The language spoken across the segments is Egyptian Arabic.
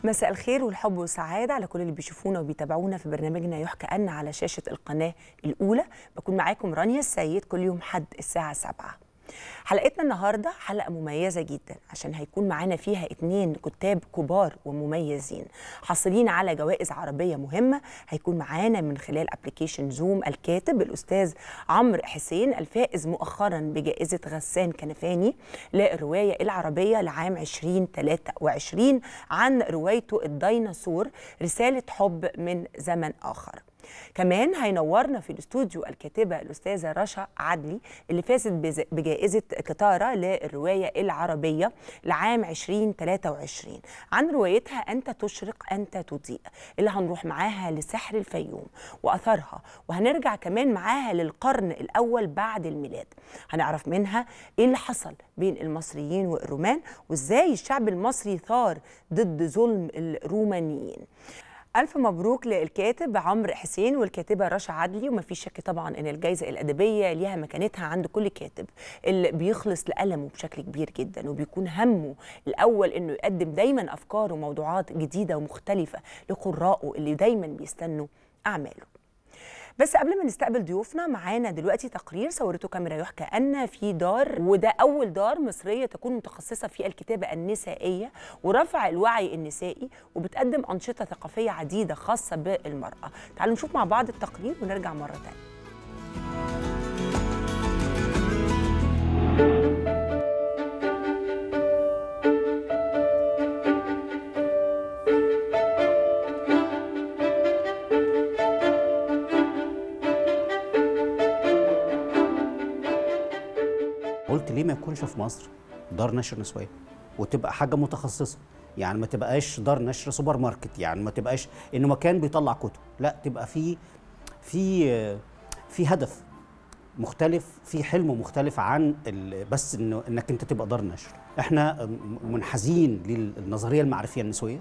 مساء الخير والحب والسعادة على كل اللي بيشوفونا وبيتابعونا في برنامجنا يحكى أن على شاشة القناة الأولى بكون معاكم رانيا السيد كل يوم حد الساعة 7 حلقتنا النهاردة حلقة مميزة جدا عشان هيكون معانا فيها اتنين كتاب كبار ومميزين حاصلين على جوائز عربية مهمة هيكون معانا من خلال ابلكيشن زوم الكاتب الأستاذ عمرو حسين الفائز مؤخرا بجائزة غسان كنفاني للرواية العربية لعام 2023 عن روايته الديناصور رسالة حب من زمن آخر كمان هينورنا في الاستوديو الكاتبة الأستاذة رشا عدلي اللي فازت بز- بجائزة كتارة للرواية العربية لعام 2023 عن روايتها أنت تشرق أنت تضيء اللي هنروح معاها لسحر الفيوم وأثرها وهنرجع كمان معاها للقرن الأول بعد الميلاد هنعرف منها إيه اللي حصل بين المصريين والرومان وإزاي الشعب المصري ثار ضد ظلم الرومانيين ألف مبروك للكاتب عمرو حسين والكاتبة رشا عدلي وما فيش شك طبعا إن الجائزة الأدبية ليها مكانتها عند كل كاتب اللي بيخلص لقلمه بشكل كبير جدا وبيكون همه الأول إنه يقدم دايما أفكار وموضوعات جديدة ومختلفة لقرائه اللي دايما بيستنوا أعماله بس قبل ما نستقبل ضيوفنا معانا دلوقتي تقرير صورته كاميرا يحكى أن في دار وده أول دار مصرية تكون متخصصة في الكتابة النسائية ورفع الوعي النسائي وبتقدم أنشطة ثقافية عديدة خاصة بالمرأة تعالوا نشوف مع بعض التقرير ونرجع مرة تانية قلت ليه ما يكونش في مصر دار نشر نسويه وتبقى حاجه متخصصه يعني ما تبقاش دار نشر سوبر ماركت يعني ما تبقاش انه مكان بيطلع كتب لا تبقى في في في هدف مختلف في حلم مختلف عن ال- بس انه انك انت تبقى دار نشر احنا منحازين للنظريه المعرفيه النسويه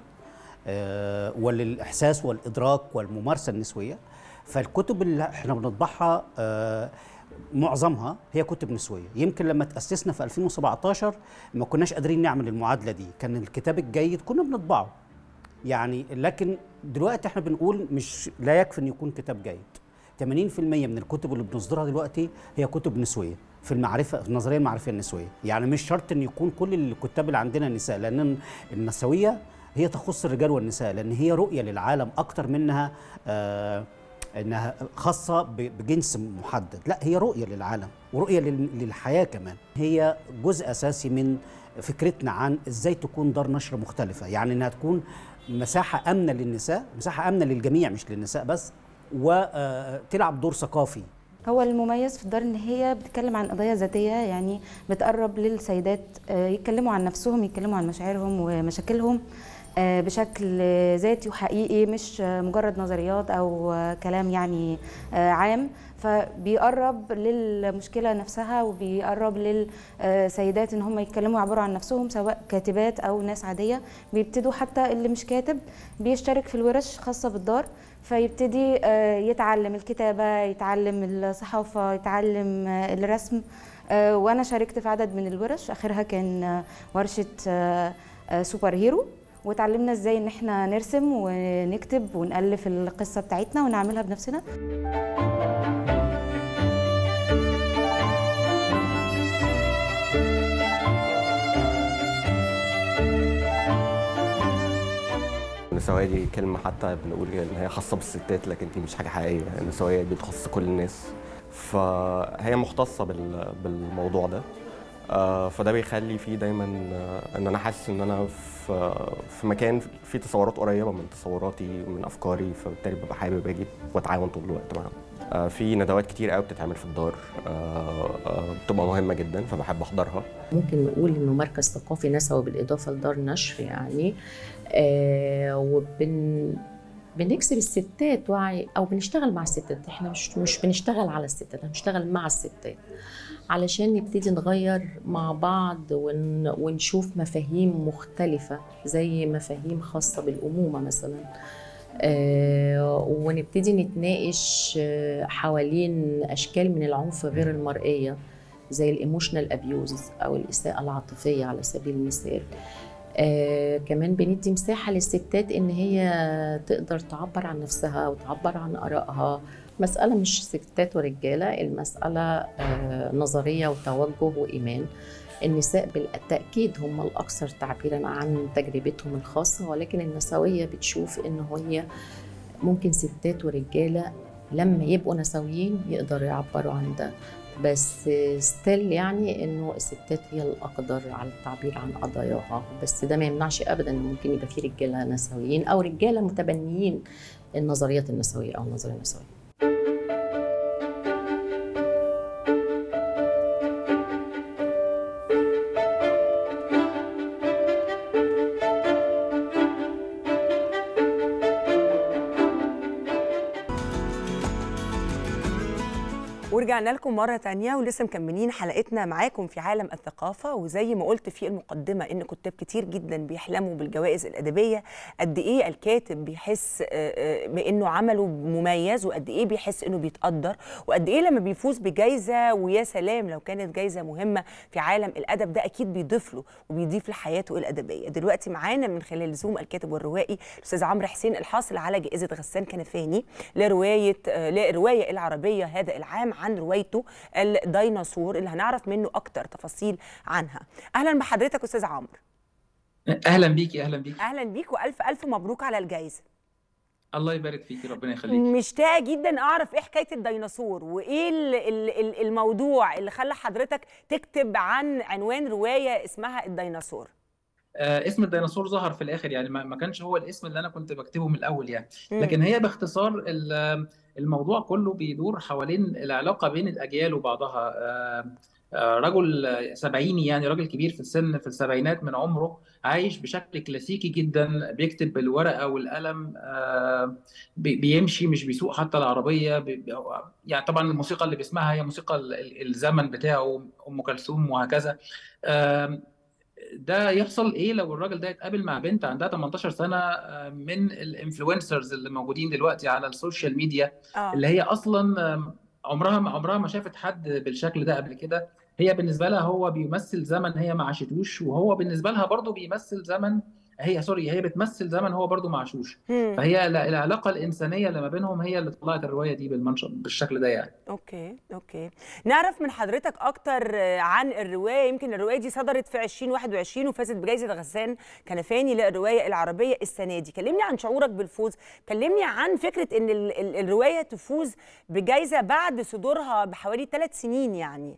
آه، وللاحساس والادراك والممارسه النسويه فالكتب اللي احنا بنطبعها آه، معظمها هي كتب نسويه يمكن لما تاسسنا في 2017 ما كناش قادرين نعمل المعادله دي كان الكتاب الجيد كنا بنطبعه يعني لكن دلوقتي احنا بنقول مش لا يكفي ان يكون كتاب جيد 80% من الكتب اللي بنصدرها دلوقتي هي كتب نسويه في المعرفه في النظريه المعرفيه النسويه يعني مش شرط ان يكون كل الكتاب اللي عندنا نساء لان النسويه هي تخص الرجال والنساء لان هي رؤيه للعالم اكتر منها آه انها خاصه ب- بجنس محدد لا هي رؤيه للعالم ورؤيه لل- للحياه كمان هي جزء اساسي من فكرتنا عن ازاي تكون دار نشر مختلفه يعني انها تكون مساحه امنه للنساء مساحه امنه للجميع مش للنساء بس وتلعب دور ثقافي هو المميز في الدار ان هي بتتكلم عن قضايا ذاتيه يعني بتقرب للسيدات آه، يتكلموا عن نفسهم يتكلموا عن مشاعرهم ومشاكلهم آه، بشكل آه، ذاتي وحقيقي مش آه، مجرد نظريات او آه، كلام يعني آه، عام فبيقرب للمشكله نفسها وبيقرب للسيدات ان هم يتكلموا يعبروا عن نفسهم سواء كاتبات او ناس عاديه بيبتدوا حتى اللي مش كاتب بيشترك في الورش خاصه بالدار فيبتدي آه، يتعلم الكتابة يتعلم الصحافة يتعلم آه، الرسم آه، وأنا شاركت في عدد من الورش آخرها كان آه، ورشة آه، آه، سوبر هيرو وتعلمنا ازاي ان احنا نرسم ونكتب ونألف القصة بتاعتنا ونعملها بنفسنا النسوية دي كلمة حتى بنقول إن هي خاصة بالستات لكن دي مش حاجة حقيقية النسوية دي بتخص كل الناس فهي مختصة بال- بالموضوع ده آه، فده بيخلي فيه دايما آه، ان انا حاسس ان انا في في مكان فيه تصورات قريبه من تصوراتي ومن افكاري فبالتالي ببقى حابب اجي واتعاون طول الوقت معاهم آه، في ندوات كتير قوي بتتعمل في الدار آه، آه، بتبقى مهمه جدا فبحب احضرها ممكن نقول انه مركز ثقافي نسوي بالاضافه لدار نشر يعني آه وبن بنكسب الستات وعي او بنشتغل مع الستات احنا مش مش بنشتغل على الستات احنا بنشتغل مع الستات علشان نبتدي نغير مع بعض ون ونشوف مفاهيم مختلفة زي مفاهيم خاصة بالأمومة مثلا آه ونبتدي نتناقش آه، حوالين أشكال من العنف غير المرئية زي الايموشنال ابيوز او الاساءه العاطفيه على سبيل المثال آه كمان بندي مساحة للستات إن هي تقدر تعبر عن نفسها وتعبر عن آرائها مسألة مش ستات ورجالة المسألة آه نظرية وتوجه وإيمان النساء بالتأكيد هم الأكثر تعبيرا عن تجربتهم الخاصة ولكن النسوية بتشوف إن هي ممكن ستات ورجالة لما يبقوا نسويين يقدروا يعبروا عن ده بس ستيل يعني انه الستات هي الاقدر على التعبير عن قضاياها بس ده ما يمنعش ابدا ان ممكن يبقى في رجاله نسويين او رجاله متبنيين النظريات النسويه او النظريه النسويه ورجعنا لكم مرة تانية ولسه مكملين حلقتنا معاكم في عالم الثقافة وزي ما قلت في المقدمة إن كتاب كتير جدا بيحلموا بالجوائز الأدبية قد إيه الكاتب بيحس بإنه عمله مميز وقد إيه بيحس إنه بيتقدر وقد إيه لما بيفوز بجايزة ويا سلام لو كانت جايزة مهمة في عالم الأدب ده أكيد بيضيف له وبيضيف لحياته الأدبية دلوقتي معانا من خلال زوم الكاتب والروائي الأستاذ عمرو حسين الحاصل على جائزة غسان كنفاني لرواية للرواية العربية هذا العام عن روايته الديناصور اللي هنعرف منه اكتر تفاصيل عنها اهلا بحضرتك استاذ عمرو اهلا بيكي اهلا بيكي اهلا بيك والف الف مبروك على الجائزه الله يبارك فيكي ربنا يخليكي مشتاقه جدا اعرف ايه حكايه الديناصور وايه الموضوع اللي خلى حضرتك تكتب عن عنوان روايه اسمها الديناصور آه اسم الديناصور ظهر في الاخر يعني ما كانش هو الاسم اللي انا كنت بكتبه من الاول يعني لكن هي باختصار الموضوع كله بيدور حوالين العلاقه بين الاجيال وبعضها آه آه رجل سبعيني يعني راجل كبير في السن في السبعينات من عمره عايش بشكل كلاسيكي جدا بيكتب بالورقه والقلم بيمشي مش بيسوق حتى العربيه يعني طبعا الموسيقى اللي بيسمعها هي موسيقى الزمن بتاعه ام كلثوم وهكذا ده يحصل ايه لو الراجل ده يتقابل مع بنت عندها 18 سنه من الانفلونسرز اللي موجودين دلوقتي على السوشيال ميديا آه. اللي هي اصلا عمرها عمرها ما شافت حد بالشكل ده قبل كده هي بالنسبه لها هو بيمثل زمن هي ما عاشتوش وهو بالنسبه لها برضه بيمثل زمن هي سوري هي بتمثل زمن هو برضو ما عاشوش فهي العلاقه الانسانيه اللي ما بينهم هي اللي طلعت الروايه دي بالمنشط بالشكل ده يعني اوكي اوكي نعرف من حضرتك اكتر عن الروايه يمكن الروايه دي صدرت في 2021 وفازت بجائزه غسان كنفاني للروايه العربيه السنه دي كلمني عن شعورك بالفوز كلمني عن فكره ان ال ال الروايه تفوز بجائزه بعد صدورها بحوالي ثلاث سنين يعني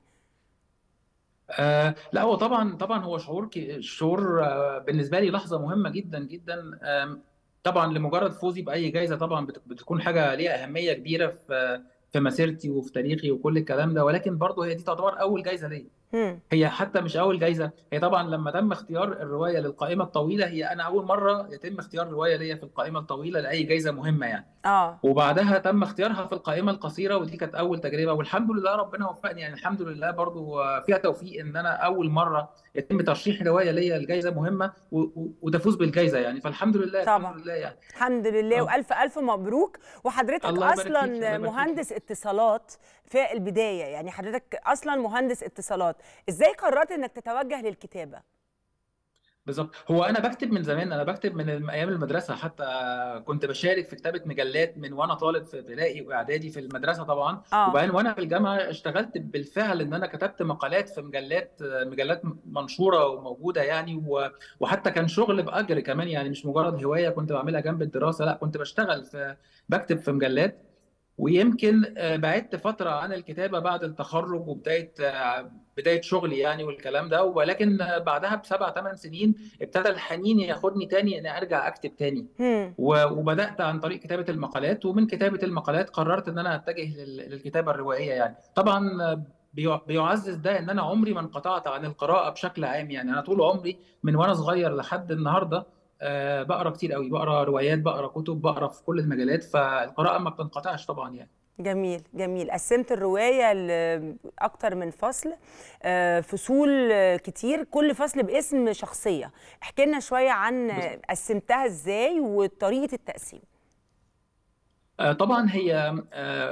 آه لا هو طبعا طبعا هو شعور شعور آه بالنسبه لي لحظه مهمه جدا جدا آه طبعا لمجرد فوزي باي جائزه طبعا بتكون حاجه ليها اهميه كبيره في في مسيرتي وفي تاريخي وكل الكلام ده ولكن برضه هي دي تعتبر اول جائزه ليا هي حتى مش اول جائزه هي طبعا لما تم اختيار الروايه للقائمه الطويله هي انا اول مره يتم اختيار روايه ليا في القائمه الطويله لاي جائزه مهمه يعني اه وبعدها تم اختيارها في القائمه القصيره ودي كانت اول تجربه والحمد لله ربنا وفقني يعني الحمد لله برضو فيها توفيق ان انا اول مره يتم ترشيح روايه ليا لجائزه مهمه وتفوز بالجائزه يعني فالحمد لله طبعا الحمد لله يعني الحمد لله والف الف مبروك وحضرتك اصلا مهندس اتصالات في البدايه يعني حضرتك اصلا مهندس اتصالات ازاي قررت انك تتوجه للكتابه بالظبط هو انا بكتب من زمان انا بكتب من ايام المدرسه حتى كنت بشارك في كتابه مجلات من وانا طالب في ابتدائي واعدادي في المدرسه طبعا آه. وبعدين وانا في الجامعه اشتغلت بالفعل ان انا كتبت مقالات في مجلات مجلات منشوره وموجوده يعني وحتى كان شغل باجر كمان يعني مش مجرد هوايه كنت بعملها جنب الدراسه لا كنت بشتغل في بكتب في مجلات ويمكن بعدت فتره عن الكتابه بعد التخرج وبدايه بدايه شغلي يعني والكلام ده ولكن بعدها بسبع ثمان سنين ابتدى الحنين ياخدني تاني اني ارجع اكتب تاني وبدات عن طريق كتابه المقالات ومن كتابه المقالات قررت ان انا اتجه للكتابه الروائيه يعني طبعا بيعزز ده ان انا عمري ما انقطعت عن القراءه بشكل عام يعني انا طول عمري من وانا صغير لحد النهارده أه بقرا كتير قوي بقرا روايات بقرا كتب بقرا في كل المجالات فالقراءه ما بتنقطعش طبعا يعني جميل جميل قسمت الروايه لاكتر من فصل فصول كتير كل فصل باسم شخصيه احكي لنا شويه عن قسمتها ازاي وطريقه التقسيم طبعا هي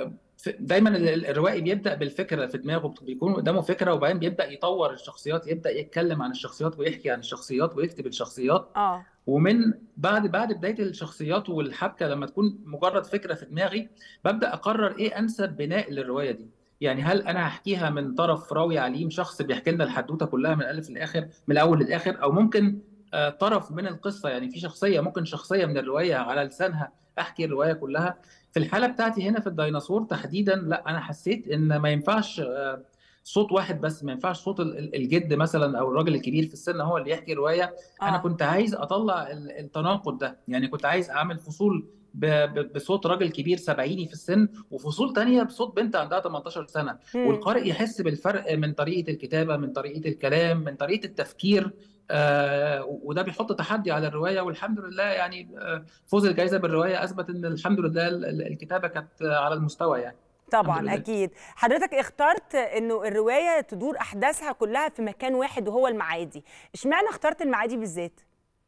دايما الروائي بيبدا بالفكره في دماغه بيكون قدامه فكره وبعدين بيبدا يطور الشخصيات يبدا يتكلم عن الشخصيات ويحكي عن الشخصيات ويكتب الشخصيات اه ومن بعد بعد بدايه الشخصيات والحبكه لما تكون مجرد فكره في دماغي ببدا اقرر ايه انسب بناء للروايه دي يعني هل انا هحكيها من طرف راوي عليم شخص بيحكي لنا الحدوته كلها من الالف للاخر من الاول للاخر او ممكن آه، طرف من القصه يعني في شخصيه ممكن شخصيه من الروايه على لسانها احكي الروايه كلها في الحاله بتاعتي هنا في الديناصور تحديدا لا انا حسيت ان ما ينفعش آه، صوت واحد بس ما ينفعش صوت ال- ال- الجد مثلا او الراجل الكبير في السن هو اللي يحكي روايه انا آه. كنت عايز اطلع ال- التناقض ده يعني كنت عايز اعمل فصول ب- ب- بصوت راجل كبير سبعيني في السن وفصول تانية بصوت بنت عندها 18 سنة مم. والقارئ يحس بالفرق من طريقة الكتابة من طريقة الكلام من طريقة التفكير آه وده بيحط تحدي على الرواية والحمد لله يعني آه فوز الجائزة بالرواية أثبت إن الحمد لله ال- ال- الكتابة كانت على المستوى يعني الحمد طبعا لله. اكيد حضرتك اخترت انه الروايه تدور احداثها كلها في مكان واحد وهو المعادي اشمعنى اخترت المعادي بالذات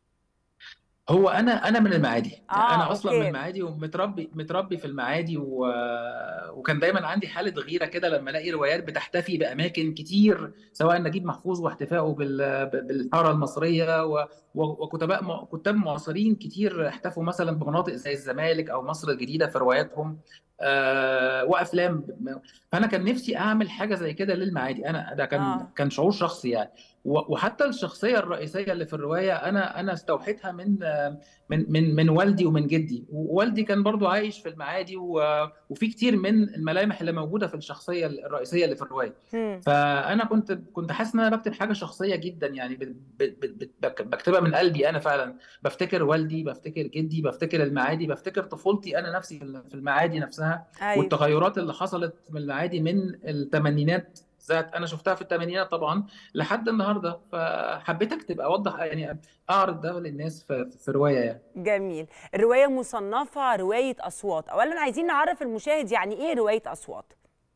هو انا انا من المعادي آه، انا اصلا أوكي. من المعادي ومتربي متربي في المعادي و... وكان دايما عندي حاله غيره كده لما الاقي روايات بتحتفي باماكن كتير سواء نجيب محفوظ واحتفائه بال... بالحاره المصريه و... و... وكتباء م... كتاب معاصرين كتير احتفوا مثلا بمناطق زي الزمالك او مصر الجديده في رواياتهم آه وافلام فانا كان نفسي اعمل حاجه زي كده للمعادي انا ده كان آه. كان شعور شخصي يعني و- وحتى الشخصيه الرئيسيه اللي في الروايه انا انا استوحيتها من من من من والدي ومن جدي ووالدي كان برضو عايش في المعادي و- وفي كتير من الملامح اللي موجوده في الشخصيه الرئيسيه اللي في الروايه مم. فانا كنت كنت حاسس ان انا بكتب حاجه شخصيه جدا يعني ب- ب- ب- بك- بكتبها من قلبي انا فعلا بفتكر والدي بفتكر جدي بفتكر المعادي بفتكر طفولتي انا نفسي في في المعادي نفسها ايوه والتغيرات اللي حصلت من المعادي من الثمانينات ذات انا شفتها في الثمانينات طبعا لحد النهارده فحبيت اكتب اوضح يعني اعرض ده للناس في, في روايه يعني جميل الروايه مصنفه روايه اصوات اولا عايزين نعرف المشاهد يعني ايه روايه اصوات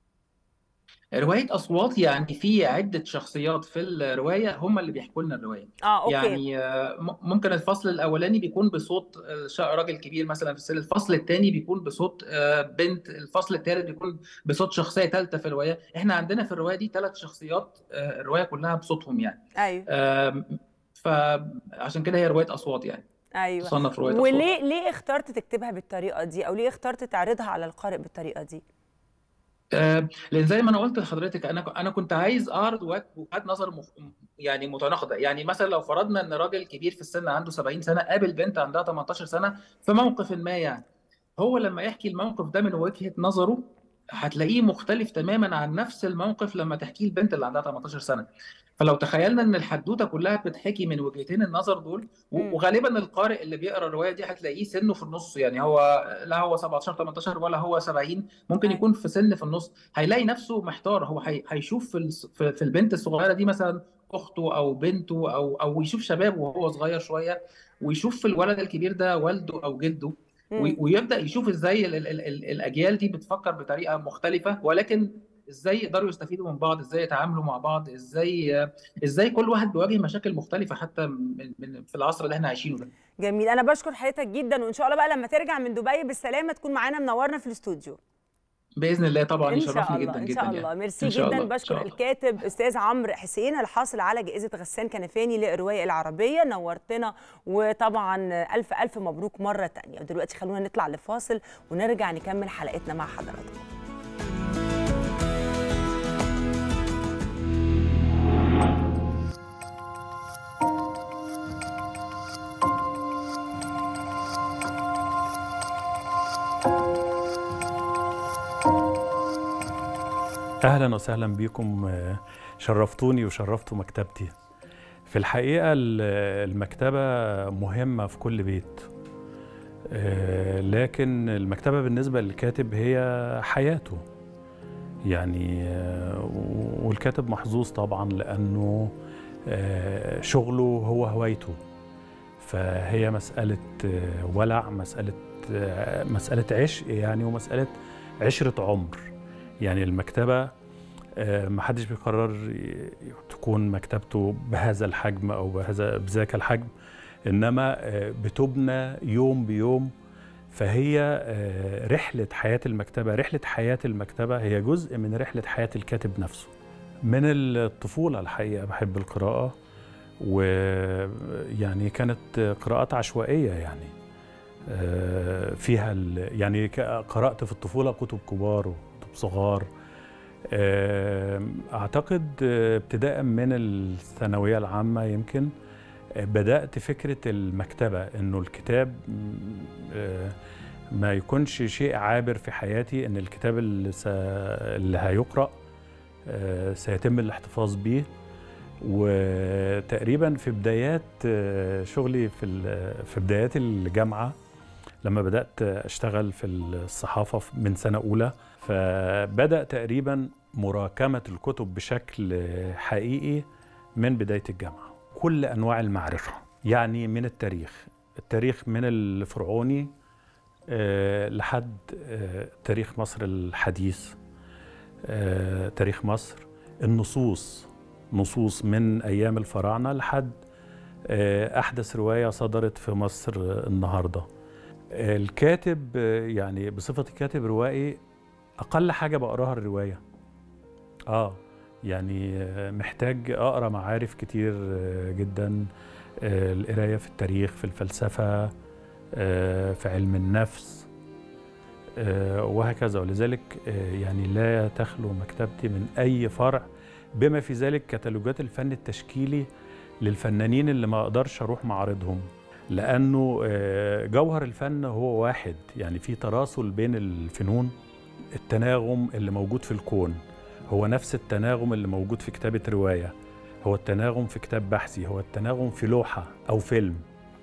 روايه اصوات يعني في عده شخصيات في الروايه هم اللي بيحكوا لنا الروايه اه اوكي يعني آه، م- ممكن الفصل الاولاني بيكون بصوت الش- راجل كبير مثلا في السن الفصل الثاني بيكون بصوت آه، بنت الفصل الثالث بيكون بصوت شخصيه ثالثه في الروايه احنا عندنا في الروايه دي ثلاث شخصيات آه، الروايه كلها بصوتهم يعني ايوه آم، فعشان كده هي روايه اصوات يعني ايوه تصنف روايه اصوات وليه ليه اخترت تكتبها بالطريقه دي او ليه اخترت تعرضها على القارئ بالطريقه دي آه، لان زي ما انا قلت لحضرتك انا انا كنت عايز اعرض وجه- وجهات نظر مخ... يعني متناقضه يعني مثلا لو فرضنا ان راجل كبير في السن عنده 70 سنه قابل بنت عندها 18 سنه في موقف ما يعني هو لما يحكي الموقف ده من وجهه نظره هتلاقيه مختلف تماما عن نفس الموقف لما تحكيه البنت اللي عندها 18 سنه فلو تخيلنا ان الحدوته كلها بتتحكي من وجهتين النظر دول و- مم. وغالبا القارئ اللي بيقرا الروايه دي هتلاقيه سنه في النص يعني هو لا هو 17 18 ولا هو 70 ممكن أيوة. يكون في سن في النص هيلاقي نفسه محتار هو هي- هيشوف في الس- في في البنت الصغيره دي مثلا اخته او بنته او او يشوف شباب وهو صغير شويه ويشوف في الولد الكبير ده والده او جده مم. وي- ويبدا يشوف ازاي ال ال ال ال الاجيال دي بتفكر بطريقه مختلفه ولكن ازاي يقدروا يستفيدوا من بعض ازاي يتعاملوا مع بعض ازاي ازاي كل واحد بيواجه مشاكل مختلفه حتى من من في العصر اللي احنا عايشينه ده جميل انا بشكر حضرتك جدا وان شاء الله بقى لما ترجع من دبي بالسلامه تكون معانا منورنا في الاستوديو باذن الله طبعا ان شاء يشرفني الله جدا ان جدا شاء يعني. الله ميرسي إن شاء جدا الله، إن بشكر شاء الله. الكاتب استاذ عمرو حسين الحاصل على جائزه غسان كنفاني للروايه العربيه نورتنا وطبعا الف الف مبروك مره تانية ودلوقتي خلونا نطلع لفاصل ونرجع نكمل حلقتنا مع حضراتكم اهلا وسهلا بكم آه، شرفتوني وشرفتوا مكتبتي في الحقيقه ال- المكتبه مهمه في كل بيت آه، لكن المكتبه بالنسبه للكاتب هي حياته يعني آه، والكاتب محظوظ طبعا لانه آه، شغله هو هوايته فهي مساله آه، ولع مساله آه، مساله عشق يعني ومساله عشره عمر يعني المكتبة آه، محدش بيقرر ي- تكون مكتبته بهذا الحجم أو بهذا بذاك الحجم إنما آه، بتبنى يوم بيوم فهي آه، رحلة حياة المكتبة رحلة حياة المكتبة هي جزء من رحلة حياة الكاتب نفسه من الطفولة الحقيقة بحب القراءة ويعني كانت قراءات عشوائية يعني آه، فيها ال- يعني ك- قرأت في الطفولة كتب كبار وكتب صغار آه، أعتقد آه، ابتداء من الثانوية العامة يمكن آه، بدأت فكرة المكتبة إنه الكتاب م، آه، ما يكونش شيء عابر في حياتي إن الكتاب اللي, س... اللي هيقرأ آه، سيتم الاحتفاظ به وتقريبا في بدايات آه، شغلي في ال- في بدايات الجامعه لما بدات اشتغل في الصحافه في- من سنه اولى فبدا تقريبا مراكمه الكتب بشكل حقيقي من بدايه الجامعه كل انواع المعرفه يعني من التاريخ التاريخ من الفرعوني آه، لحد آه، تاريخ مصر الحديث آه، تاريخ مصر النصوص نصوص من ايام الفراعنه لحد آه، احدث روايه صدرت في مصر آه، النهارده آه، الكاتب آه، يعني بصفتي كاتب روائي اقل حاجه بقراها الروايه اه يعني آه، محتاج اقرا معارف كتير آه، جدا آه، القرايه في التاريخ في الفلسفه آه، في علم النفس آه، وهكذا ولذلك آه، يعني لا تخلو مكتبتي من اي فرع بما في ذلك كتالوجات الفن التشكيلي للفنانين اللي ما اقدرش اروح معارضهم لانه آه، جوهر الفن هو واحد يعني في تراسل بين الفنون التناغم اللي موجود في الكون هو نفس التناغم اللي موجود في كتابة رواية هو التناغم في كتاب بحثي هو التناغم في لوحة أو فيلم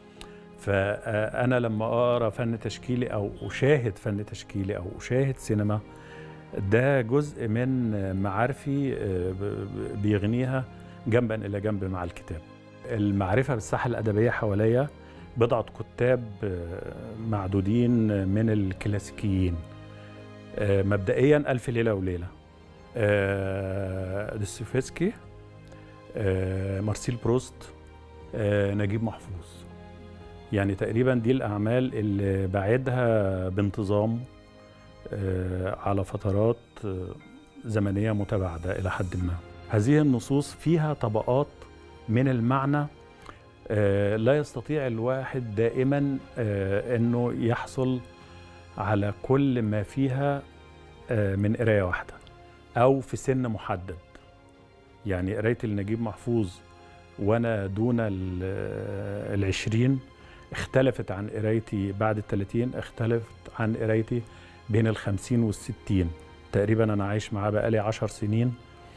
فأنا لما أقرأ فن تشكيلي أو أشاهد فن تشكيلي أو أشاهد سينما ده جزء من معارفي آه، ب- ب- بيغنيها جنبا إلى جنب مع الكتاب المعرفة بالساحة الأدبية حواليا بضعة كتاب آه، معدودين من الكلاسيكيين آه، مبدئيا ألف ليلة وليلة آه، دوستويفسكي آه، مارسيل بروست آه، نجيب محفوظ يعني تقريبا دي الأعمال اللي بعدها بانتظام آه، على فترات آه، زمنية متباعدة إلى حد ما هذه النصوص فيها طبقات من المعنى آه، لا يستطيع الواحد دائما آه، أنه يحصل على كل ما فيها آه، من قراية واحدة أو في سن محدد يعني قراية النجيب محفوظ وأنا دون ال- آه، العشرين اختلفت عن قرايتي بعد الثلاثين اختلفت عن قرايتي بين الخمسين والستين تقريبا أنا عايش معاه بقالي عشر سنين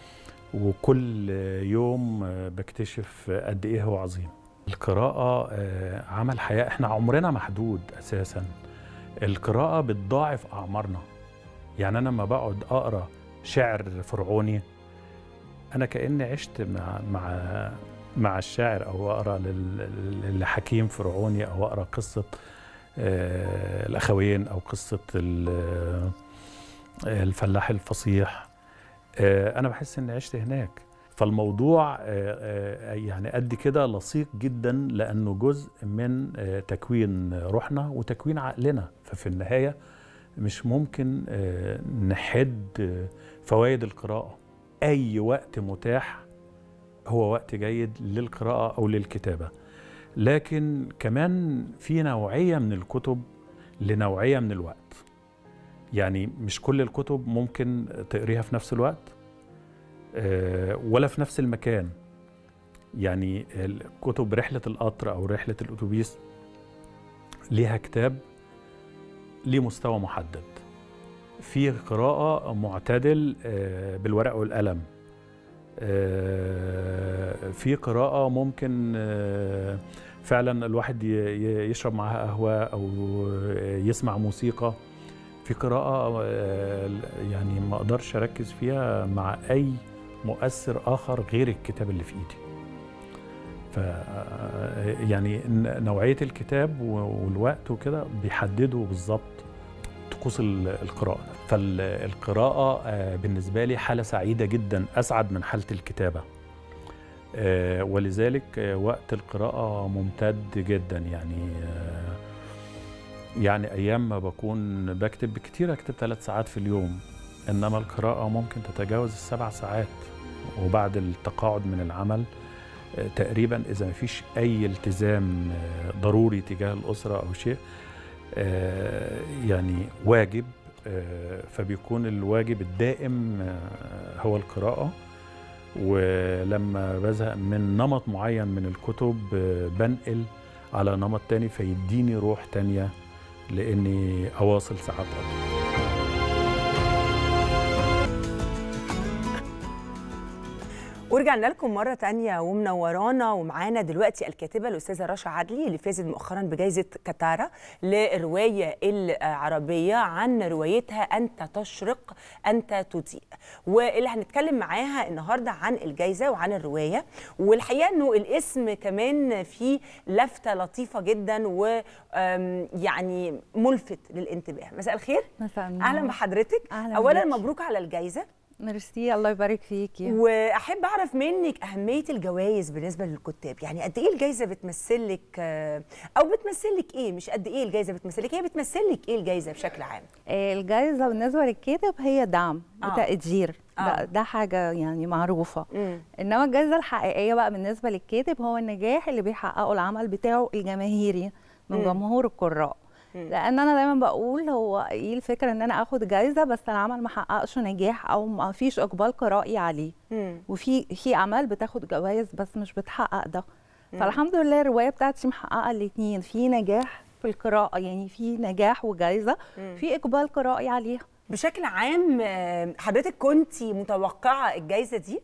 وكل يوم آه، بكتشف قد إيه هو عظيم القراءة آه، عمل حياة احنا عمرنا محدود أساساً القراءة بتضاعف أعمارنا يعني أنا لما بقعد أقرأ شعر فرعوني أنا كأني عشت مع مع مع الشاعر أو أقرأ لل- لحكيم فرعوني أو أقرأ قصة آه، الأخوين أو قصة ال- آه، الفلاح الفصيح آه، أنا بحس إني عشت هناك فالموضوع آه، آه، يعني قد كده لصيق جدا لأنه جزء من آه، تكوين روحنا وتكوين عقلنا ففي النهاية مش ممكن آه، نحد آه، فوائد القراءة أي وقت متاح هو وقت جيد للقراءة أو للكتابة لكن كمان في نوعية من الكتب لنوعية من الوقت يعني مش كل الكتب ممكن تقريها في نفس الوقت آه، ولا في نفس المكان يعني كتب رحلة القطر أو رحلة الأتوبيس ليها كتاب ليه مستوى محدد في قراءة معتدل آه، بالورق والقلم آه، في قراءة ممكن آه، فعلا الواحد ي- ي- يشرب معاها قهوة أو يسمع موسيقى في قراءة آه، يعني ما أقدرش أركز فيها مع أي مؤثر آخر غير الكتاب اللي في إيدي ف يعني ن- نوعية الكتاب و- والوقت وكده بيحددوا بالظبط طقوس ال- القراءة فالقراءة آه، بالنسبة لي حالة سعيدة جدا أسعد من حالة الكتابة آه، ولذلك آه، وقت القراءة ممتد جدا يعني آه، يعني ايام ما بكون بكتب بكتير اكتب ثلاث ساعات في اليوم انما القراءه ممكن تتجاوز السبع ساعات وبعد التقاعد من العمل آه، تقريبا اذا ما فيش اي التزام آه، ضروري تجاه الاسره او شيء آه، يعني واجب آه، فبيكون الواجب الدائم آه، هو القراءه ولما بزهق من نمط معين من الكتب آه، بنقل على نمط تاني فيديني روح تانية لاني اواصل ساعات اطول ورجعنا لكم مرة تانية ومنورانا ومعانا دلوقتي الكاتبة الأستاذة رشا عدلي اللي فازت مؤخرا بجائزة كتارا للرواية العربية عن روايتها أنت تشرق أنت تضيء واللي هنتكلم معاها النهاردة عن الجائزة وعن الرواية والحقيقة أنه الاسم كمان فيه لفتة لطيفة جدا ويعني ملفت للانتباه مساء الخير مساء النور. أهلا بحضرتك أهلاً أولا بيكي. مبروك على الجائزة ميرسي الله يبارك فيكي واحب اعرف منك اهميه الجوائز بالنسبه للكتاب يعني قد ايه الجائزه بتمثل لك آه، او بتمثل لك ايه مش قد ايه الجائزه بتمثل لك هي بتمثل لك ايه الجائزه بشكل عام آه، الجائزة بالنسبة للكاتب هي دعم آه. وتقدير آه. ده, ده حاجة يعني معروفة مم. إنما الجائزة الحقيقية بقى بالنسبة للكاتب هو النجاح اللي بيحققه العمل بتاعه الجماهيري من مم. جمهور القراء لان انا دايما بقول هو ايه الفكره ان انا اخد جايزه بس العمل ما حققش نجاح او ما فيش اقبال قرائي عليه مم. وفي في اعمال بتاخد جوائز بس مش بتحقق ده فالحمد لله الروايه بتاعتي محققه الاثنين في نجاح في القراءه يعني في نجاح وجائزه في اقبال قرائي عليها بشكل عام آه، حضرتك كنتي متوقعه الجائزه دي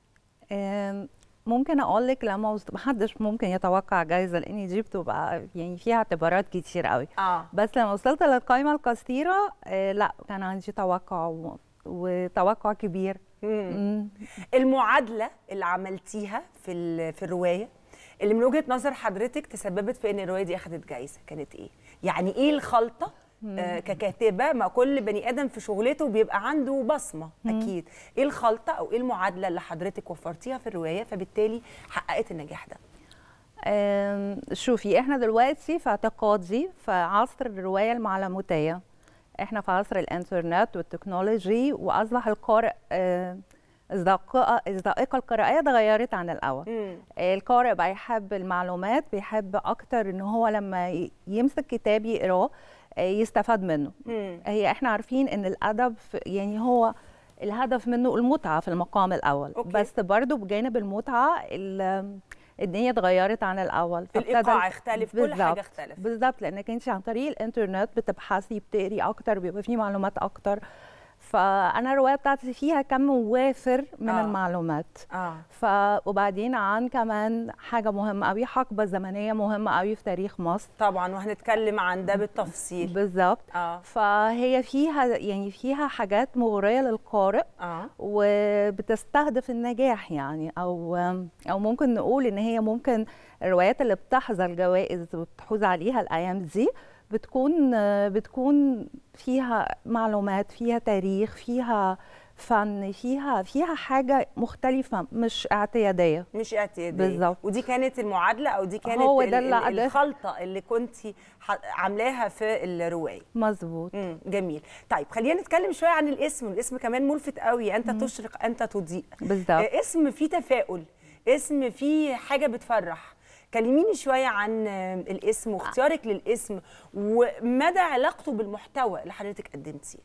آم، ممكن اقول لك لما وص- محدش ممكن يتوقع جايزه لان دي بتبقى يعني فيها اعتبارات كتير قوي اه بس لما وصلت للقائمه القصيره آه لا كان عندي توقع و... وتوقع كبير مم. المعادله اللي عملتيها في ال- في الروايه اللي من وجهه نظر حضرتك تسببت في ان الروايه دي اخذت جائزه كانت ايه يعني ايه الخلطه آه ككاتبه ما كل بني ادم في شغلته بيبقى عنده بصمه اكيد ايه الخلطه او ايه المعادله اللي حضرتك وفرتيها في الروايه فبالتالي حققت النجاح ده آم، شوفي احنا دلوقتي في اعتقادي في عصر الروايه المعلوماتيه احنا في عصر الانترنت والتكنولوجي واصبح القارئ آه، الذائقه الذائقه القرائيه اتغيرت عن الاول مم. القارئ بقى يحب المعلومات بيحب اكتر ان هو لما ي- يمسك كتاب يقراه آه، يستفاد منه مم. هي احنا عارفين ان الادب في- يعني هو الهدف منه المتعه في المقام الاول أوكي. بس برضو بجانب المتعه ال- الدنيا اتغيرت عن الاول فابتدى- الايقاع اختلف كل حاجه بالظبط. اختلف بالظبط لانك انت عن طريق الانترنت بتبحثي بتقري اكتر بيبقى فيه معلومات اكتر فانا الروايه بتاعتي فيها كم وافر من آه. آه. المعلومات اه ف وبعدين عن كمان حاجه مهمه قوي حقبه زمنيه مهمه قوي في تاريخ مصر طبعا وهنتكلم عن ده بالتفصيل بالظبط اه فهي فيها يعني فيها حاجات مغريه للقارئ اه وبتستهدف النجاح يعني او او ممكن نقول ان هي ممكن الروايات اللي بتحظى الجوائز وبتحوز عليها الايام دي بتكون بتكون فيها معلومات فيها تاريخ فيها فن فيها فيها حاجه مختلفه مش اعتياديه مش اعتياديه بالظبط. ودي كانت المعادله او دي كانت هو ال- ده ال- اللي أدى- الخلطه اللي كنت عاملاها في الروايه مظبوط امم جميل طيب خلينا نتكلم شويه عن الاسم الاسم كمان ملفت قوي انت تشرق انت تضيء بالظبط آه، اسم فيه تفاؤل اسم فيه حاجه بتفرح كلميني شويه عن آه، الاسم واختيارك للاسم ومدى علاقته بالمحتوى اللي حضرتك قدمتيه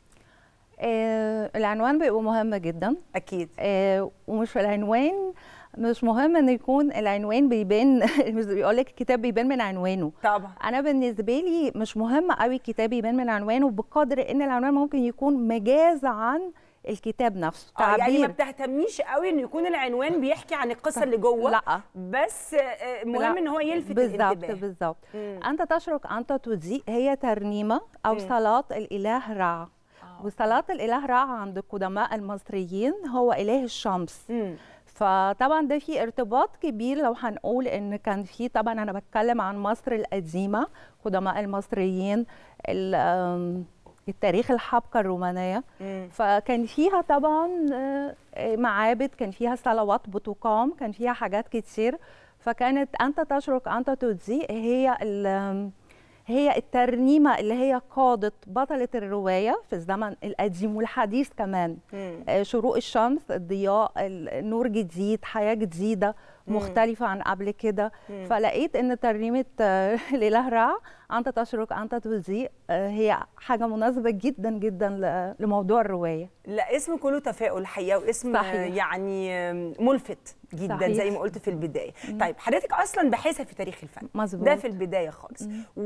آه العنوان بيبقى مهم جدا اكيد آه ومش العنوان مش مهم ان يكون العنوان بيبان مش بيقول لك الكتاب بيبان من عنوانه طبعا انا بالنسبه لي مش مهم قوي الكتاب يبان من عنوانه بقدر ان العنوان ممكن يكون مجاز عن الكتاب نفسه آه يعني ما تعبير بتهتميش قوي ان يكون العنوان بيحكي عن القصه اللي جوه لا بس آه، مهم لا. ان هو يلفت بالظبط الانتباه بالظبط مم. انت تشرق انت تضيء هي ترنيمه او مم. صلاه الاله رع وصلاه الاله رع عند القدماء المصريين هو اله الشمس مم. فطبعا ده في ارتباط كبير لو هنقول ان كان في طبعا انا بتكلم عن مصر القديمه قدماء المصريين ال- آم، التاريخ الحبكه الرومانيه مم. فكان فيها طبعا آه، آه، معابد كان فيها صلوات بتقام كان فيها حاجات كتير فكانت انت تشرق انت تضيء هي ال- آم، هي الترنيمه اللي هي قادت بطله الروايه في الزمن القديم والحديث كمان مم. آه، شروق الشمس الضياء النور جديد حياه جديده مختلفه عن قبل كده مم. فلقيت ان ترنيمه آه، الاله رع انت تشرق انت تضيء آه، هي حاجه مناسبه جدا جدا ل- لموضوع الروايه لا اسم كله تفاؤل الحقيقه واسم صحيح. يعني ملفت جدا صحيح. زي ما قلت في البدايه طيب حضرتك اصلا باحثه في تاريخ الفن مظبوط. ده في البدايه خالص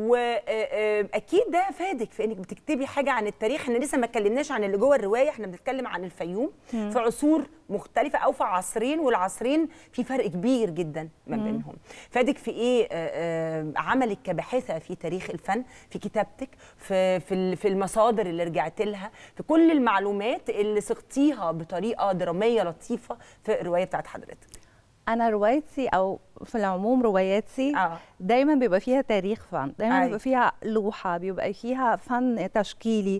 واكيد ده فادك في انك بتكتبي حاجه عن التاريخ احنا لسه ما اتكلمناش عن اللي جوه الروايه احنا بنتكلم عن الفيوم في عصور مختلفه او في عصرين والعصرين في فرق كبير جدا ما بينهم فادك في ايه آه، آه، عملك كباحثه في تاريخ الفن في كتابتك في في ال- في المصادر اللي رجعت لها في كل المعلومات اللي صغتيها بطريقه دراميه لطيفه في الروايه بتاعت حضرتك انا روايتي او في العموم رواياتي اه دايما بيبقى فيها تاريخ فن دايما أي. بيبقى فيها لوحه بيبقى فيها فن تشكيلي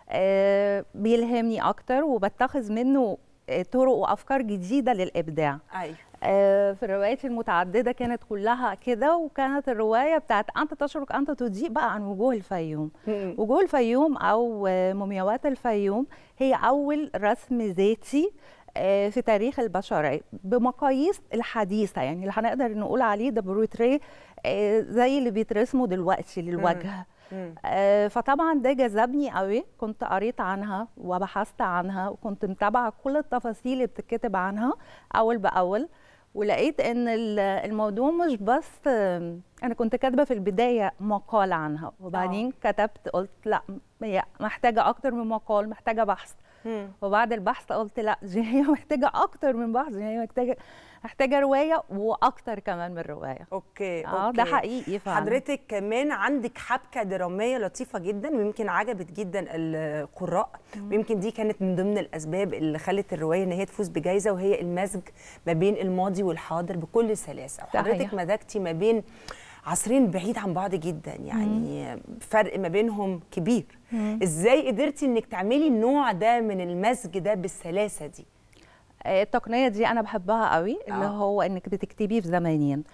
آه بيلهمني اكتر وبتخذ منه آه، طرق وافكار جديده للابداع ايوه آه، في الروايات المتعدده كانت كلها كده وكانت الروايه بتاعت انت تشرق انت تضيء بقى عن وجوه الفيوم مم. وجوه الفيوم او آه، مومياوات الفيوم هي اول رسم ذاتي آه، في تاريخ البشريه بمقاييس الحديثه يعني اللي هنقدر نقول عليه ده بروتري آه، زي اللي بيترسموا دلوقتي للوجه مم. آه، فطبعا ده جذبني قوي كنت قريت عنها وبحثت عنها وكنت متابعه كل التفاصيل اللي بتتكتب عنها اول باول ولقيت ان ال- الموضوع مش بس آم، انا كنت كاتبه في البدايه مقال عنها وبعدين كتبت قلت لا هي محتاجه اكتر من مقال محتاجه بحث مم. وبعد البحث قلت لا دي هي محتاجه اكتر من بحث دي هي محتاجه محتاجه روايه واكتر كمان من روايه اوكي اه أوكي. ده حقيقي فعلا حضرتك كمان عندك حبكه دراميه لطيفه جدا ويمكن عجبت جدا القراء ويمكن دي كانت من ضمن الاسباب اللي خلت الروايه ان هي تفوز بجائزه وهي المزج ما بين الماضي والحاضر بكل سلاسه وحضرتك صحيح. مزجتي ما بين عصرين بعيد عن بعض جدا يعني فرق ما بينهم كبير ازاي قدرتي انك تعملي النوع ده من المزج ده بالسلاسه دي آه، التقنيه دي انا بحبها قوي اللي آه. هو انك بتكتبيه في زمانين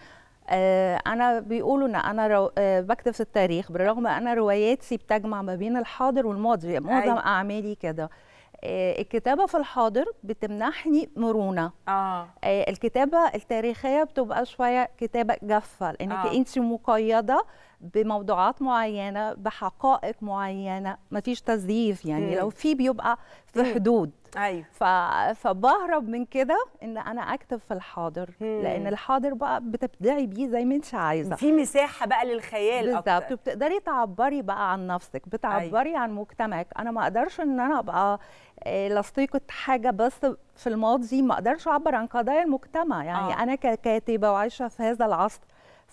آه، انا بيقولوا ان انا رو... آه، بكتب في التاريخ بالرغم انا رواياتي بتجمع ما بين الحاضر والماضي معظم أيوة. اعمالي كده آه، الكتابه في الحاضر بتمنحني مرونه اه آه، الكتابه التاريخيه بتبقى شويه كتابه جافه لانك آه. آه. انت مقيده بموضوعات معينه بحقائق معينه مفيش تزييف يعني مم. لو في بيبقى في مم. حدود ايوه ف... فبهرب من كده ان انا اكتب في الحاضر مم. لان الحاضر بقى بتبدعي بيه زي ما انت عايزه في مساحه بقى للخيال بالظبط اكتر وبتقدري تعبري بقى عن نفسك بتعبري عن مجتمعك انا ما اقدرش ان انا ابقى آه، لصيقه حاجه بس في الماضي ما اقدرش اعبر عن قضايا المجتمع يعني آه. آه. انا ككاتبه وعايشه في هذا العصر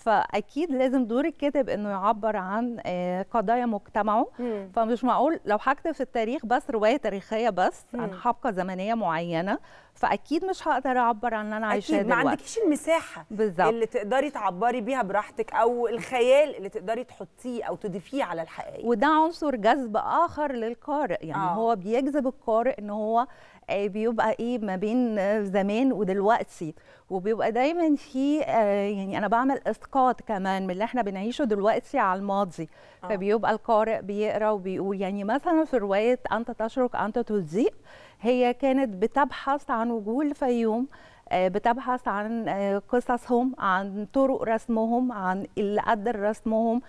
فاكيد لازم دور الكاتب انه يعبر عن آه، قضايا مجتمعه مم. فمش معقول لو هكتب في التاريخ بس روايه تاريخيه بس عن مم. حبكه زمنيه معينه فاكيد مش هقدر اعبر عن اللي انا عايشاه اكيد ما دلوقتي عندكيش المساحه بالظبط اللي تقدري تعبري بيها براحتك او الخيال اللي تقدري تحطيه او تضيفيه على الحقائق وده عنصر جذب اخر للقارئ يعني آه. آه. هو بيجذب القارئ ان هو آه، بيبقى ايه ما بين آه، زمان ودلوقتي وبيبقى دايما في آه، يعني انا بعمل اسقاط كمان من اللي احنا بنعيشه دلوقتي على الماضي آه. فبيبقى القارئ بيقرا وبيقول يعني مثلا في روايه انت تشرق انت تضيء هي كانت بتبحث عن وجوه الفيوم آه، بتبحث عن آه، قصصهم عن طرق رسمهم عن اللي قدر رسمهم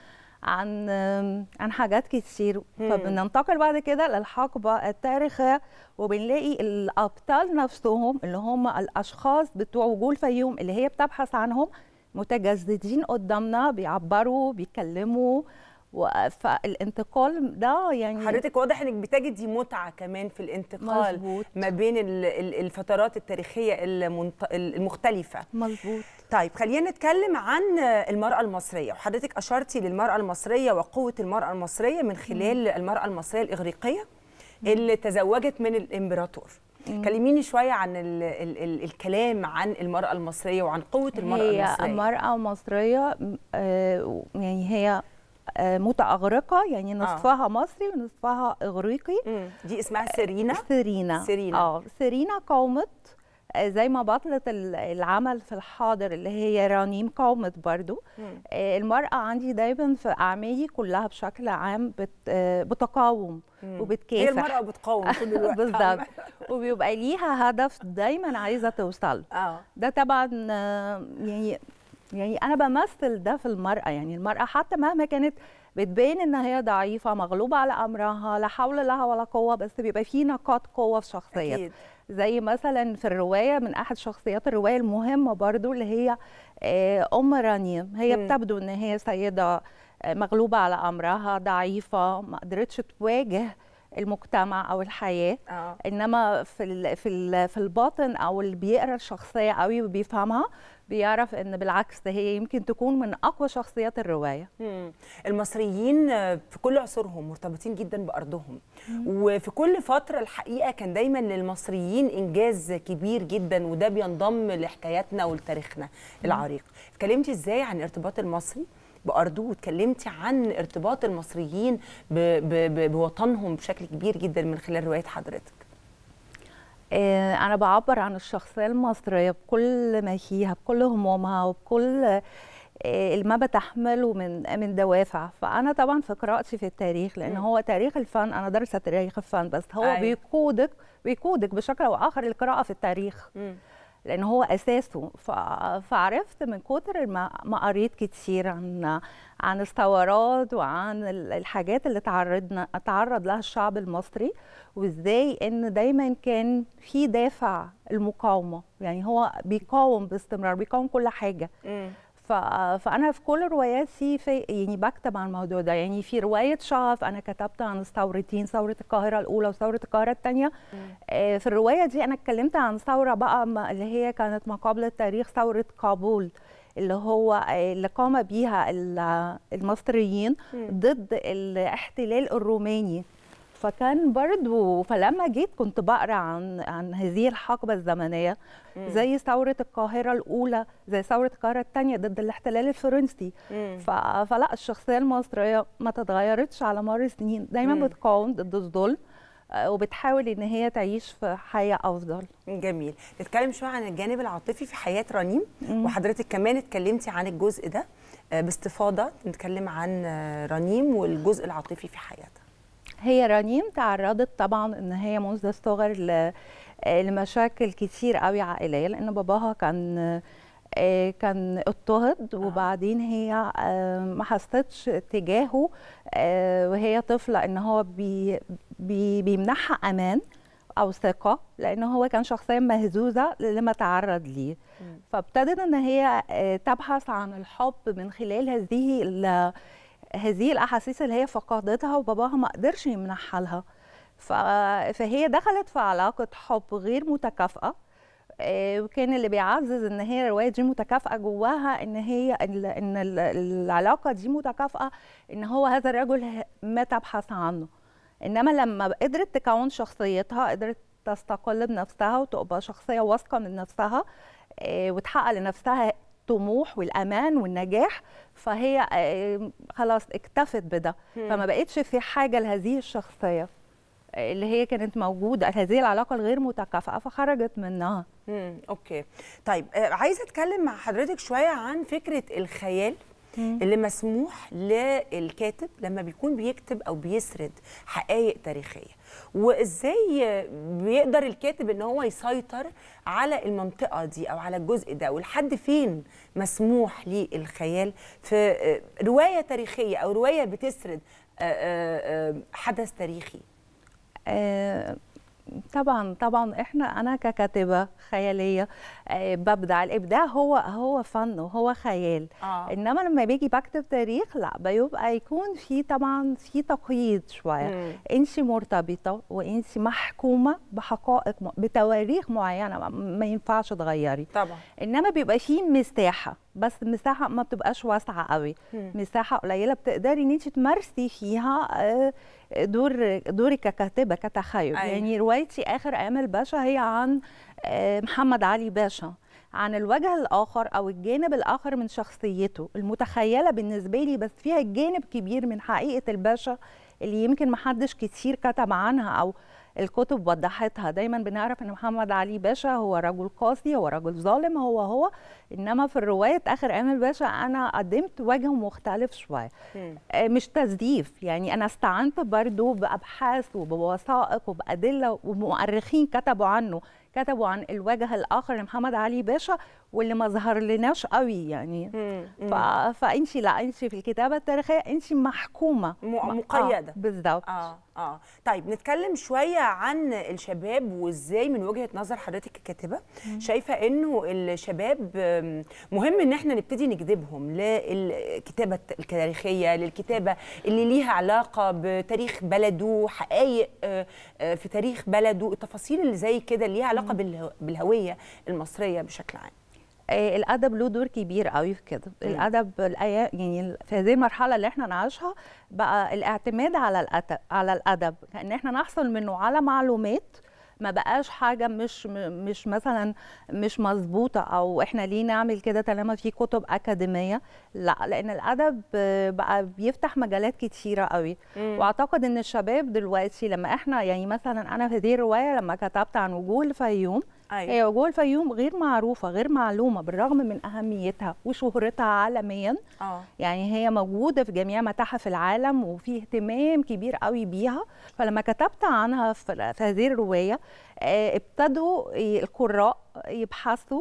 عن آم، عن حاجات كتير مم. فبننتقل بعد كده للحقبة التاريخية وبنلاقي الأبطال نفسهم اللي هم الأشخاص بتوع وجوه الفيوم اللي هي بتبحث عنهم متجسدين قدامنا بيعبروا بيتكلموا و- فالانتقال ده يعني حضرتك واضح انك بتجدي متعه كمان في الانتقال مظبوط ما بين ال- ال- الفترات التاريخيه المنط- المختلفه مظبوط طيب خلينا نتكلم عن المرأة المصرية وحضرتك أشرتي للمرأة المصرية وقوة المرأة المصرية من خلال المرأة المصرية الإغريقية اللي تزوجت من الإمبراطور كلميني شوية عن ال ال ال الكلام عن المرأة المصرية وعن قوة المرأة هي المصرية مرأة مصرية م- آه، يعني هي آه، متأغرقة يعني نصفها مصري ونصفها إغريقي مم. دي اسمها سيرينا سيرينا سيرينا. اه سيرينا قاومت آه، زي ما بطلة ال- العمل في الحاضر اللي هي رنيم قاومت برضو مم. آه، المرأة عندي دايما في أعمالي كلها بشكل عام بت آه، بتقاوم مم. وبتكافح هي المرأة بتقاوم طول الوقت بالظبط وبيبقى ليها هدف دايما عايزة توصل اه ده طبعا آه، يعني يعني انا بمثل ده في المراه يعني المراه حتى مهما كانت بتبين ان هي ضعيفه مغلوبه على امرها لا حول لها ولا قوه بس بيبقى في نقاط قوه في شخصيتها اكيد زي مثلا في الروايه من احد شخصيات الروايه المهمه برضو اللي هي آه، ام رانيم هي مم. بتبدو ان هي سيده آه، مغلوبه على امرها ضعيفه ما قدرتش تواجه المجتمع او الحياه اه انما في ال في ال في الباطن او اللي بيقرا الشخصيه قوي وبيفهمها بيعرف ان بالعكس ده هي يمكن تكون من اقوى شخصيات الروايه مم. المصريين آه، في كل عصورهم مرتبطين جدا بارضهم وفي كل فتره الحقيقه كان دايما للمصريين انجاز كبير جدا وده بينضم لحكاياتنا ولتاريخنا العريق اتكلمتي ازاي عن ارتباط المصري بارضه واتكلمتي عن ارتباط المصريين ب ب ب بوطنهم بشكل كبير جدا من خلال روايه حضرتك آه، انا بعبر عن الشخصيه المصريه بكل ما فيها بكل همومها وبكل آه، ما بتحمله من من دوافع فانا طبعا في قراءتي في التاريخ لان مم. هو تاريخ الفن انا دارسه تاريخ الفن بس هو أيوة. بيقودك بيقودك بشكل او اخر القراءه في التاريخ لان هو اساسه ف... فعرفت من كتر ما, ما قريت كتير عن عن الثورات وعن ال- الحاجات اللي تعرضنا تعرض لها الشعب المصري وازاي ان دايما كان في دافع المقاومه يعني هو بيقاوم باستمرار بيقاوم كل حاجه ف... فانا في كل رواياتي في يعني بكتب عن الموضوع ده يعني في روايه شغف انا كتبت عن الثورتين ثوره القاهره الاولى وثوره القاهره الثانيه آه، في الروايه دي انا اتكلمت عن ثوره بقى ما- اللي هي كانت ما قبل التاريخ ثوره كابول اللي هو آه، اللي قام بيها ال- المصريين ضد الاحتلال الروماني فكان برضو فلما جيت كنت بقرا عن عن هذه الحقبه الزمنيه زي ثوره القاهره الاولى زي ثوره القاهره الثانيه ضد الاحتلال الفرنسي ف... فلا الشخصيه المصريه ما تتغيرتش على مر السنين دايما مم. بتقاوم ضد الظلم آه، وبتحاول ان هي تعيش في حياه افضل جميل نتكلم شويه عن الجانب العاطفي في حياه رنيم مم. وحضرتك كمان اتكلمتي عن الجزء ده آه، باستفاضه نتكلم عن آه، رنيم والجزء العاطفي في حياتها هي رنيم تعرضت طبعا ان هي منذ الصغر ل- آه، لمشاكل كتير قوي عائليه لان باباها كان آه، كان اضطهد وبعدين هي آه، ما حستش تجاهه آه، وهي طفله ان هو بي بي بيمنحها امان او ثقه لان هو كان شخصيه مهزوزه لما تعرض ليه فابتدت ان هي آه، تبحث عن الحب من خلال هذه ال- هذه الاحاسيس اللي هي فقدتها وباباها ما قدرش يمنحها لها ف- فهي دخلت في علاقه حب غير متكافئه آه، وكان اللي بيعزز ان هي الروايه دي متكافئه جواها ان هي ال- ان ال- العلاقه دي متكافئه ان هو هذا الرجل ه- ما تبحث عنه انما لما قدرت تكون شخصيتها قدرت تستقل بنفسها وتبقى شخصيه واثقه من نفسها آه، وتحقق لنفسها طموح والامان والنجاح فهي آه، خلاص اكتفت بده فما بقتش في حاجه لهذه الشخصيه آه، اللي هي كانت موجوده هذه العلاقه الغير متكافئه فخرجت منها امم اوكي طيب آه، عايزه اتكلم مع حضرتك شويه عن فكره الخيال اللي مسموح للكاتب لما بيكون بيكتب او بيسرد حقائق تاريخيه وازاي آه، بيقدر الكاتب ان هو يسيطر على المنطقه دي او على الجزء ده ولحد فين مسموح للخيال في آه، روايه تاريخيه او روايه بتسرد آه، آه، آه، حدث تاريخي آه، طبعا طبعا احنا انا ككاتبه خياليه آه، ببدع الابداع هو هو فن وهو خيال آه. انما لما باجي بكتب تاريخ لا بيبقى يكون في طبعا في تقييد شويه مم. انت مرتبطه وانت محكومه بحقائق م- بتواريخ معينه ما- ما ينفعش تغيري طبعا انما بيبقى فيه مساحه بس مساحه ما بتبقاش واسعه قوي مم. مساحه قليله بتقدري ان انت تمارسي فيها آه، دور دورك ككاتبه كتخيل أيوة. يعني روايتي اخر ايام الباشا هي عن آه، محمد علي باشا عن الوجه الاخر او الجانب الاخر من شخصيته المتخيله بالنسبه لي بس فيها جانب كبير من حقيقه الباشا اللي يمكن محدش كتير كتب عنها او الكتب وضحتها دايما بنعرف ان محمد علي باشا هو رجل قاسي هو رجل ظالم هو هو انما في الروايه اخر ايام الباشا انا قدمت وجه مختلف شويه آه، مش تزييف يعني انا استعنت برضو بابحاث وبوثائق وبادله ومؤرخين كتبوا عنه كتبوا عن الوجه الاخر لمحمد علي باشا واللي ما ظهر لناش قوي يعني ف... فانت لا انت في الكتابه التاريخيه انت محكومه م- م- مقيدة. آه بالظبط اه اه طيب نتكلم شويه عن الشباب وازاي من وجهه نظر حضرتك ككاتبه شايفه انه الشباب آم، مهم ان احنا نبتدي نجذبهم للكتابه التاريخيه للكتابه اللي ليها علاقه بتاريخ بلده حقائق آه، آه، في تاريخ بلده التفاصيل اللي زي كده اللي ليها علاقه بالهو- بالهويه المصريه بشكل عام آه، الادب له دور كبير قوي في كده الادب الأيا- يعني في هذه المرحله اللي احنا نعيشها بقى الاعتماد على الأدب على الادب كان احنا نحصل منه على معلومات ما بقاش حاجه مش م- مش مثلا مش مظبوطه او احنا ليه نعمل كده طالما في كتب اكاديميه لا لان الادب آه، بقى بيفتح مجالات كتيره قوي واعتقد ان الشباب دلوقتي لما احنا يعني مثلا انا في هذه الروايه لما كتبت عن وجوه الفيوم أيوة. هي وجوه الفيوم غير معروفه غير معلومه بالرغم من اهميتها وشهرتها عالميا اه يعني هي موجوده في جميع متاحف العالم وفي اهتمام كبير قوي بيها فلما كتبت عنها في في هذه الروايه آه، ابتدوا ي- القراء يبحثوا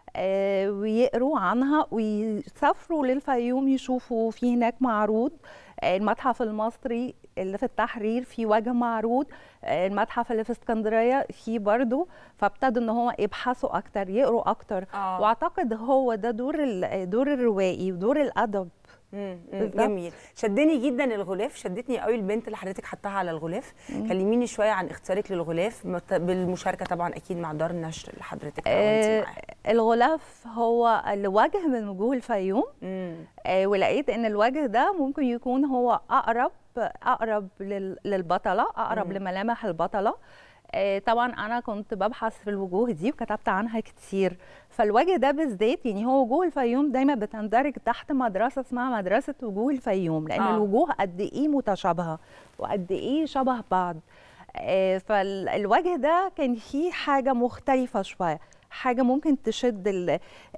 آه، ويقروا عنها ويسافروا للفيوم يشوفوا في هناك معروض آه، المتحف المصري اللي في التحرير في وجه معروض آه، المتحف اللي في اسكندريه في برضه فابتدوا ان هو يبحثوا اكتر يقروا اكتر آه. واعتقد هو ده دور ال- دور الروائي ودور الادب مم، مم، بالظبط. جميل شدني جدا الغلاف شدتني قوي البنت اللي حضرتك حطاها على الغلاف كلميني شويه عن اختيارك للغلاف مت- بالمشاركه طبعا اكيد مع دار النشر اللي حضرتك تعاونتي آه، معاها الغلاف هو الوجه من وجوه الفيوم مم. آه، ولقيت ان الوجه ده ممكن يكون هو اقرب اقرب لل- للبطله اقرب مم. لملامح البطله آه، طبعا انا كنت ببحث في الوجوه دي وكتبت عنها كتير فالوجه ده بالذات يعني هو وجوه الفيوم دايما بتندرج تحت مدرسه اسمها مدرسه وجوه الفيوم لان آه. آه. الوجوه قد ايه متشابهه وقد ايه شبه بعض آه، فالوجه ده كان فيه حاجه مختلفه شويه حاجه ممكن تشد ال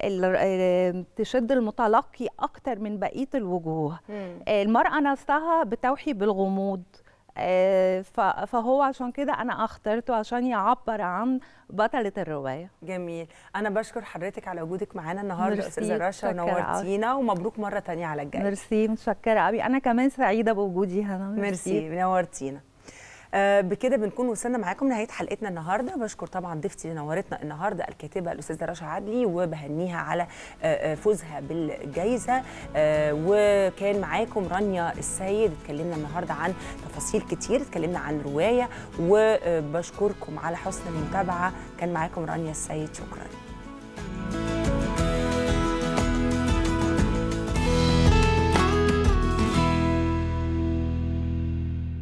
ال تشد المتلقي اكتر من بقيه الوجوه مم. آه، المراه نفسها بتوحي بالغموض آه، ف- فهو عشان كده انا اخترته عشان يعبر عن بطله الروايه جميل انا بشكر حضرتك على وجودك معانا النهارده ميرسي، استاذه رشا متشكرة أوي. ونورتينا ومبروك مره تانية على الجاي ميرسي متشكره قوي انا كمان سعيده بوجودي هنا ميرسي نورتينا آه، بكده بنكون وصلنا معاكم نهايه حلقتنا النهارده بشكر طبعا ضيفتي اللي نورتنا النهارده الكاتبه الاستاذه رشا عدلي وبهنيها على آه، آه، فوزها بالجائزه آه، وكان معاكم رانيا السيد اتكلمنا النهارده عن تفاصيل كتير اتكلمنا عن روايه وبشكركم على حسن المتابعه كان معاكم رانيا السيد شكرا